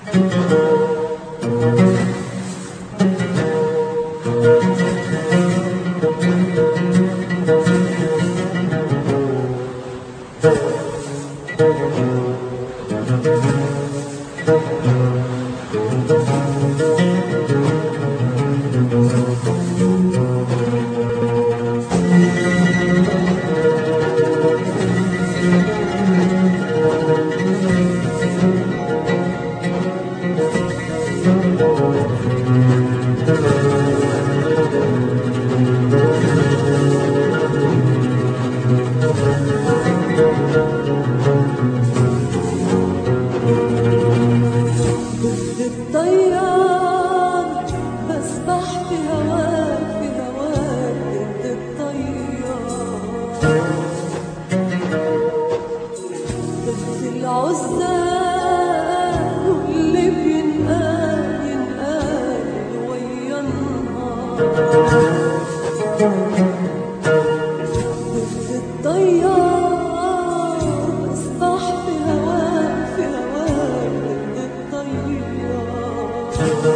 ضد الطيار بسبح في هواك في هواك ضد الطيار ضد العزال واللي بينقال ينقال ويا النهار ضد الطيار بسبح في هواك في هواك ضد الطيار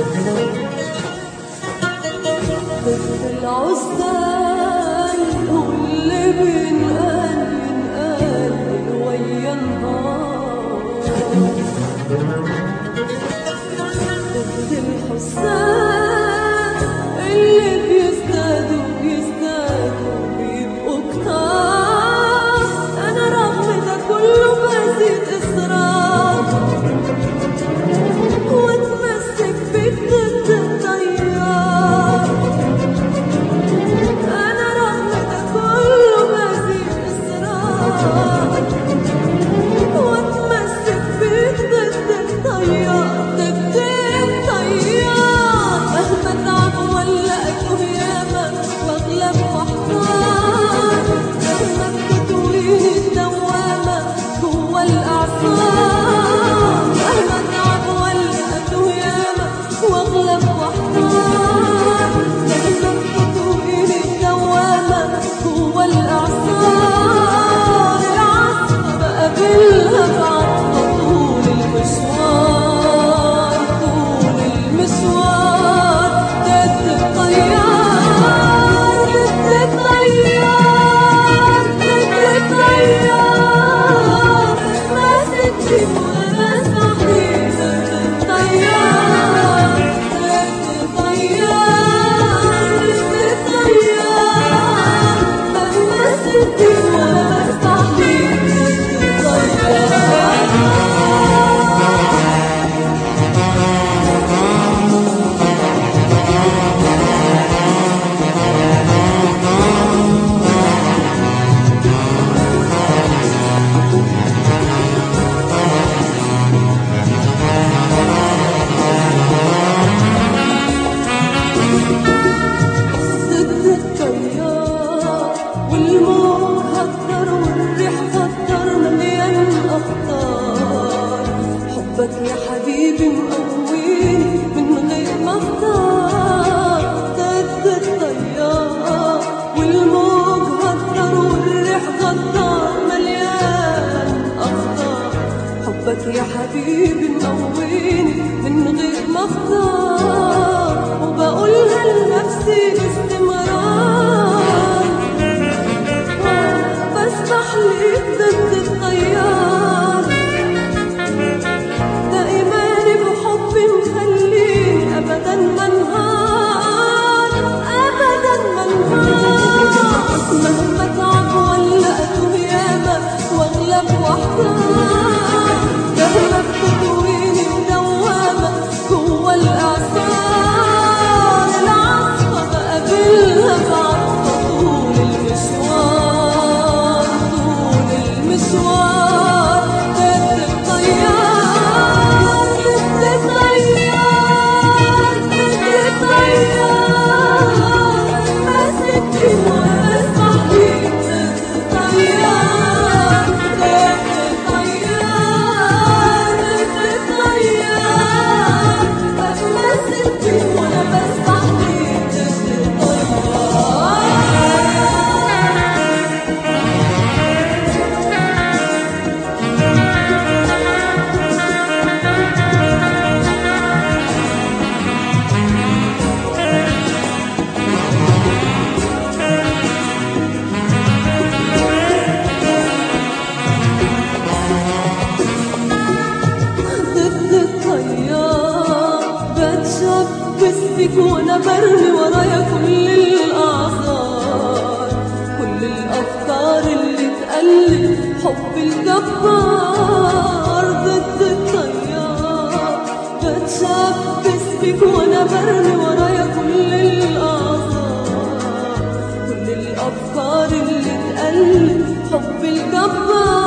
ضد العزال واللي بينقال ينقال ويا النهار ضد الحسان اللي بيزدادوا بيزدادوا بيبقوا كتار انا رغم ده كله بزيد اصرار واتمسك بيك ضد التيار انا رغم ده كله بزيد اصرار واتمسك بيك ضد التيار ضد التيار مهما تعب ولا اكون ياما واغلب واحتار مهما بتطويني الدوامة جوا الاعصاب مهما تعب ولا اكون ياما واغلب واحتار مهما بتطويني الدوامة جوا الاعصاب العصف بقابلها بعطفة طول المشوار طول المشوار ضد الطيار ضد الطيار ضد الطيار ماسك في وراسحي ضد الطيار ضد الطيار ضد الطيار ماسك في وراسحي ضد الطيار ضد التيار والموج هكتر والريح كتر مليان اخطار حبك يا حبيبي مقويني من غير ما اختار ضد التيار والموج هكتر والريح كتر مليان اخطار حبك يا حبيبي مقويني من غير ما اختار وبقولها لنفسي باستمرار بسبح ليك ضد التيار ده إيماني بحبي مخليني أبدا ما انهار أبدا ما انهار مهما تعب ولا أتوه ياما وأغلب واحتار مهما بتطويني ودوامة جوا الإعصار العصفة بقابلها بعطفة طول المشوار طول المشوار بتشبث بيك وانا برمي ورايا كل الاعذار كل الافكار اللي تقلب حب الجبار ضد التيار بتشبث بيك وانا برمي ورايا كل الاعذار كل الافكار اللي تقلب حب الجبار